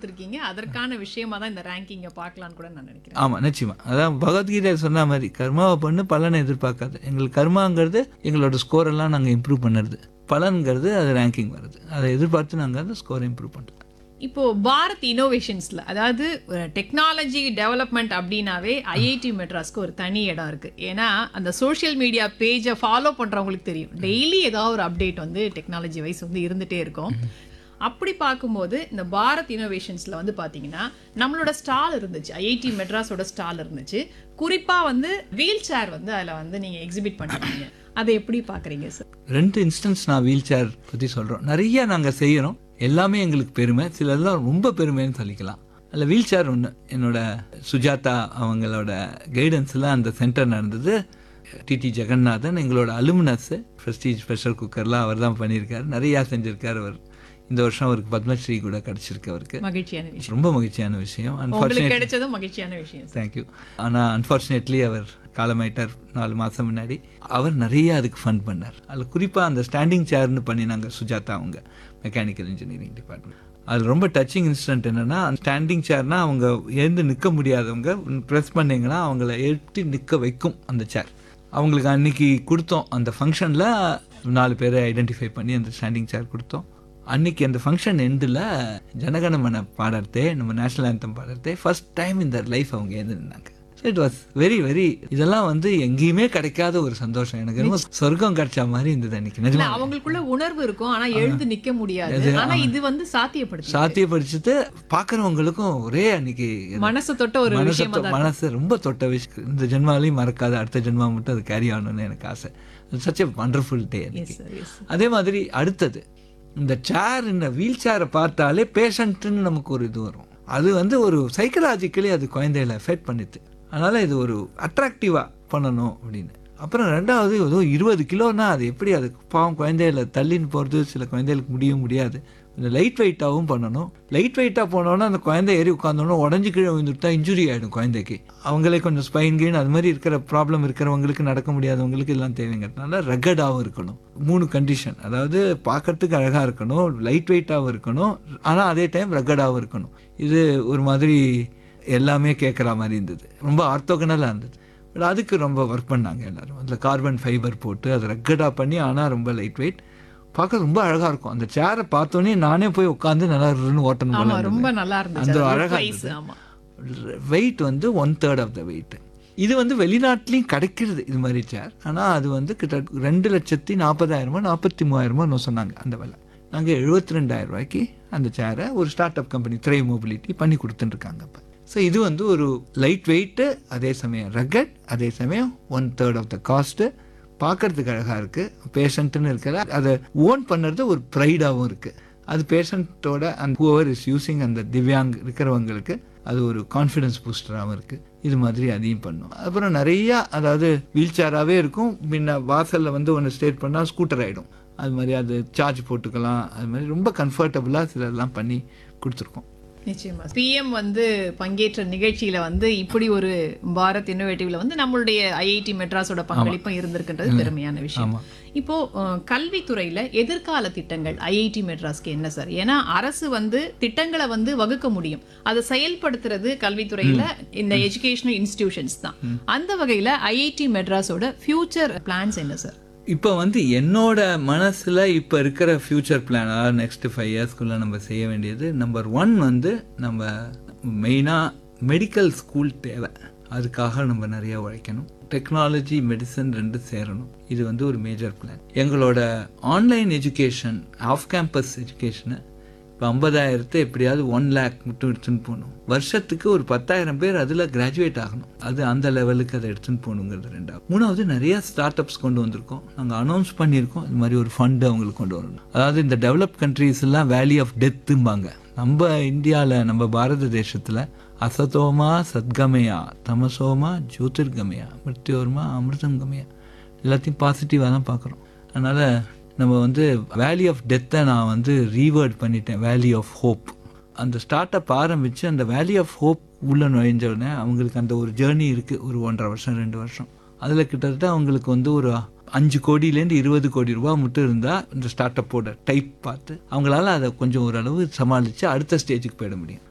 கொடுத்துருக்கீங்க அதற்கான விஷயமா தான் இந்த ரேங்கிங்கை பார்க்கலான்னு கூட நான் நினைக்கிறேன் ஆமாம் நிச்சயமா அதான் பகவத்கீதை சொன்ன மாதிரி கர்மாவை பண்ணு பலனை எதிர்பார்க்காது எங்களுக்கு கர்மாங்கிறது எங்களோட ஸ்கோர் எல்லாம் நாங்கள் இம்ப்ரூவ் பண்ணுறது பலன்கிறது அது ரேங்கிங் வருது அதை எதிர்பார்த்து நாங்கள் அந்த ஸ்கோரை இம்ப்ரூவ் பண்ணுறோம் இப்போ பாரத் இனோவேஷன்ஸ்ல அதாவது டெக்னாலஜி டெவலப்மெண்ட் அப்படின்னாவே ஐஐடி மெட்ராஸ்க்கு ஒரு தனி இடம் இருக்கு ஏன்னா அந்த சோஷியல் மீடியா பேஜை ஃபாலோ பண்றவங்களுக்கு தெரியும் டெய்லி ஏதாவது ஒரு அப்டேட் வந்து டெக்னாலஜி வைஸ் வந்து இருந்துட்டே இருக்கும் அப்படி பார்க்கும்போது இந்த பாரத் இனோவேஷன்ஸ்ல வந்து பாத்தீங்கன்னா நம்மளோட ஸ்டால் இருந்துச்சு ஐஐடி மெட்ராஸோட ஸ்டால் இருந்துச்சு குறிப்பா வந்து வீல் சேர் வந்து அதுல வந்து நீங்க எக்ஸிபிட் பண்ணிருக்கீங்க அதை எப்படி பாக்குறீங்க சார் ரெண்டு இன்ஸ்டன்ஸ் நான் வீல் சேர் பற்றி சொல்கிறோம் நிறைய நாங்கள் செய்கிறோம் எல்லாமே எங்களுக்கு பெருமை சிலதெல்லாம் ரொம்ப பெருமைன்னு சொல்லிக்கலாம் அதில் வீல் சேர் ஒன்று என்னோட சுஜாதா அவங்களோட கைடன்ஸில் அந்த சென்டர் நடந்தது டிடி ஜெகநாதன் எங்களோட அலுமினஸ் ப்ரெஸ்டீஜ் ப்ரெஷர் குக்கர்லாம் அவர் தான் பண்ணியிருக்காரு நிறையா செஞ்சுருக்காரு அவர் இந்த வருஷம் அவருக்கு பத்மஸ்ரீ கூட கிடச்சிருக்கு அவருக்கு மகிழ்ச்சியான விஷயம் ரொம்ப மகிழ்ச்சியான விஷயம் உங்களுக்கு அன்ஃபார்ச்சுனேட் கிடைச்சதும் மகிழ்ச்சியான விஷயம் சார் தேங்க்யூ ஆனால் அன்ஃபார்ச்சுனேட்லி அவர் காலமாயிட்டார் நாலு மாதம் முன்னாடி அவர் நிறைய அதுக்கு ஃபண்ட் பண்ணார் அதில் குறிப்பாக அந்த ஸ்டாண்டிங் சேர்னு பண்ணினாங்க சுஜாதா அவங்க மெக்கானிக்கல் இன்ஜினியரிங் டிபார்ட்மெண்ட் அது ரொம்ப டச்சிங் இன்சிடென்ட் என்னென்னா ஸ்டாண்டிங் சேர்னா அவங்க எழுந்து நிற்க முடியாதவங்க ப்ரெஸ் பண்ணிங்கன்னா அவங்கள எழுப்பி நிற்க வைக்கும் அந்த சேர் அவங்களுக்கு அன்னைக்கு கொடுத்தோம் அந்த ஃபங்க்ஷனில் நாலு பேரை ஐடென்டிஃபை பண்ணி அந்த ஸ்டாண்டிங் சேர் கொடுத்தோம் அன்னைக்கு அந்த ஃபங்க்ஷன் எண்டில் ஜனகணமன பாடுறதே நம்ம நேஷனல் ஆந்தம் பாடுறதே ஃபர்ஸ்ட் டைம் இந்த லைஃப் அவங்க எழுந்து நின்னாங்க so it was very very இதெல்லாம் வந்து எங்கேயுமே கிடைக்காத ஒரு சந்தோஷம் எனக்கு ரொம்ப சொர்க்கம் கிடைச்ச மாதிரி இருந்தது அன்னைக்கு இல்ல நிஜமா அவங்களுக்குள்ள உணர்வு இருக்கும் ஆனா எழுந்து நிக்க முடியாது ஆனா இது வந்து சாத்தியப்படுத்து சாத்தியப்படுத்திட்டு பார்க்குறவங்களுக்கும் ஒரே அன்னைக்கு மனசு தொட்ட ஒரு மனசு விஷயமா தொ- மனசு ரொம்ப தொட்ட விஷயம் இந்த ஜென்மாலையும் மறக்காத அடுத்த ஜென்மா மட்டும் அது கேரி ஆகணும்னு எனக்கு ஆசை such a wonderful day yes sir yes அதே மாதிரி அடுத்தது இந்த சேர் இந்த வீல் சேரை பார்த்தாலே பேஷண்ட்டுன்னு நமக்கு ஒரு இது வரும் அது வந்து ஒரு சைக்கலாஜிக்கலி அது குழந்தைகளை எஃபெக்ட் பண்ணுது அதனால் இது ஒரு அட்ராக்டிவாக பண்ணணும் அப்படின்னு அப்புறம் ரெண்டாவது ஏதோ இருபது கிலோனா அது எப்படி அது பாவம் குழந்தைகளை தள்ளின்னு போகிறது சில குழந்தைகளுக்கு முடிய முடியாது கொஞ்சம் லைட் வெயிட்டாகவும் பண்ணணும் லைட் வெயிட்டாக போனோன்னா அந்த குழந்தை ஏறி உட்காந்தோன்னா உடஞ்சி கீழே விழுந்துட்டா இன்ஜுரி ஆகிடும் குழந்தைக்கு அவங்களே கொஞ்சம் ஸ்பைன் கெயின் அது மாதிரி இருக்கிற ப்ராப்ளம் இருக்கிறவங்களுக்கு நடக்க முடியாதவங்களுக்கு எல்லாம் தேவைங்கிறதுனால ரகடாகவும் இருக்கணும் மூணு கண்டிஷன் அதாவது பார்க்கறதுக்கு அழகாக இருக்கணும் லைட் வெயிட்டாகவும் இருக்கணும் ஆனால் அதே டைம் ரகடாகவும் இருக்கணும் இது ஒரு மாதிரி எல்லாமே கேட்குற மாதிரி இருந்தது ரொம்ப ஆர்த்தோகனலாக இருந்தது பட் அதுக்கு ரொம்ப ஒர்க் பண்ணாங்க எல்லாரும் அதில் கார்பன் ஃபைபர் போட்டு அதை ரக்கடாக பண்ணி ஆனால் ரொம்ப லைட் வெயிட் பார்க்க ரொம்ப அழகாக இருக்கும் அந்த சேரை பார்த்தோன்னே நானே போய் உட்காந்து நல்லா இருன்னு ஓட்டணும் போல ஆமா இருந்தது. ரொம்ப நல்லா இருந்துச்சு அந்த அது அழகா advice, இருந்தது. ஆமா வெயிட் வந்து one third of the weight இது வந்து வெளிநாட்டிலையும் கிடைக்கிறது இது மாதிரி சேர் ஆனால் அது வந்து கிட்ட ரெண்டு லட்சத்தி நாற்பதாயிரமோ நாற்பத்தி மூவாயிரமோ இன்னும் சொன்னாங்க அந்த விலை நாங்கள் எழுபத்தி ரெண்டாயிரம் ரூபாய்க்கு அந்த சேரை ஒரு ஸ்டார்ட் அப் கம்பெனி த்ரை மொபிலிட்டி பண்ணி கொடுத்துட்டுருக்காங்க இப்போ ஸோ இது வந்து ஒரு லைட் வெயிட்டு அதே சமயம் ரகட் அதே சமயம் one third of the cost பார்க்கறதுக்கு அழகாக இருக்குது பேஷண்ட்டுன்னு இருக்கிற அதை ஓன் பண்ணுறது ஒரு ப்ரைடாகவும் இருக்குது அது பேஷண்ட்டோட அந்த ஹூவர் இஸ் யூஸிங் அந்த திவ்யாங் இருக்கிறவங்களுக்கு அது ஒரு கான்ஃபிடன்ஸ் பூஸ்டராகவும் இருக்குது இது மாதிரி அதையும் பண்ணும் அப்புறம் நிறையா அதாவது வீல் சேராகவே இருக்கும் முன்ன வாசலில் வந்து ஒன்று ஸ்டேட் பண்ணால் ஸ்கூட்டர் ஆகிடும் அது மாதிரி அது சார்ஜ் போட்டுக்கலாம் அது மாதிரி ரொம்ப கம்ஃபர்டபுளாக சிலர்லாம் பண்ணி கொடுத்துருக்கோம் நிச்சயமா பிஎம் வந்து பங்கேற்ற நிகழ்ச்சியில வந்து இப்படி ஒரு பாரத் இன்னோவேட்டிவ்ல வந்து நம்மளுடைய ஐஐடி மெட்ராஸோட பங்களிப்பும் இருந்திருக்கின்றது பெருமையான விஷயம் ஆமா. இப்போ அஹ், கல்வித்துறையில எதிர்கால திட்டங்கள் ஐஐடி மெட்ராஸ்க்கு என்ன சார் ஏன்னா அரசு வந்து திட்டங்களை வந்து வகுக்க முடியும் அதை செயல்படுத்துறது கல்வித்துறையில இந்த எஜுகேஷனல் இன்ஸ்டிடியூஷன்ஸ் தான் அந்த வகையில ஐஐடி மெட்ராஸோட ஃபியூச்சர் பிளான்ஸ் என்ன சார் இப்போ வந்து என்னோட மனசில் இப்போ இருக்கிற ஃப்யூச்சர் பிளான் அதாவது நெக்ஸ்ட் ஃபைவ் இயர்ஸ்க்குள்ளே நம்ம செய்ய வேண்டியது நம்பர் ஒன் வந்து நம்ம மெயினாக மெடிக்கல் ஸ்கூல் தேவை அதுக்காக நம்ம நிறைய உழைக்கணும் டெக்னாலஜி மெடிசன் ரெண்டு சேரணும் இது வந்து ஒரு மேஜர் பிளான் எங்களோட ஆன்லைன் எஜுகேஷன் ஆஃப் கேம்பஸ் எஜுகேஷனை இப்போ ஐம்பதாயிரத்தை எப்படியாவது ஒன் லேக் மட்டும் எடுத்துன்னு போகணும் வருஷத்துக்கு ஒரு பத்தாயிரம் பேர் அதில் கிராஜுவேட் ஆகணும் அது அந்த லெவலுக்கு அதை எடுத்துன்னு போகணுங்கிறது ரெண்டாவது மூணாவது நிறைய ஸ்டார்ட் அப்ஸ் கொண்டு வந்திருக்கோம் நாங்கள் அனௌன்ஸ் பண்ணியிருக்கோம் இது மாதிரி ஒரு ஃபண்டு அவங்களுக்கு கொண்டு வரணும் அதாவது இந்த டெவலப் கண்ட்ரீஸ் எல்லாம் வேலி ஆஃப் டெத்தும்பாங்க நம்ம இந்தியாவில் நம்ம பாரத தேசத்தில் அசதோமா சத்கமயா தமசோமா ஜோதிர்கமயா மிருத்யோர்மா அமிர்தம் கமயா எல்லாத்தையும் பாசிட்டிவாக தான் பார்க்குறோம் அதனால் நம்ம வந்து வேலி ஆஃப் டெத்தை நான் வந்து ரீவேர்ட் பண்ணிட்டேன் வேலி ஆஃப் ஹோப் அந்த ஸ்டார்ட் அப் ஆரம்பித்து அந்த வேலி ஆஃப் ஹோப் உள்ளே நுழைஞ்ச உடனே அவங்களுக்கு அந்த ஒரு ஜேர்னி இருக்குது ஒரு ஒன்றரை வருஷம் ரெண்டு வருஷம் அதில் கிட்டத்தட்ட அவங்களுக்கு வந்து ஒரு அஞ்சு கோடியிலேருந்து இருபது கோடி ரூபா மட்டும் இருந்தால் இந்த ஸ்டார்ட் அப்போட டைப் பார்த்து அவங்களால அதை கொஞ்சம் ஓரளவு சமாளித்து அடுத்த ஸ்டேஜுக்கு போயிட முடியும்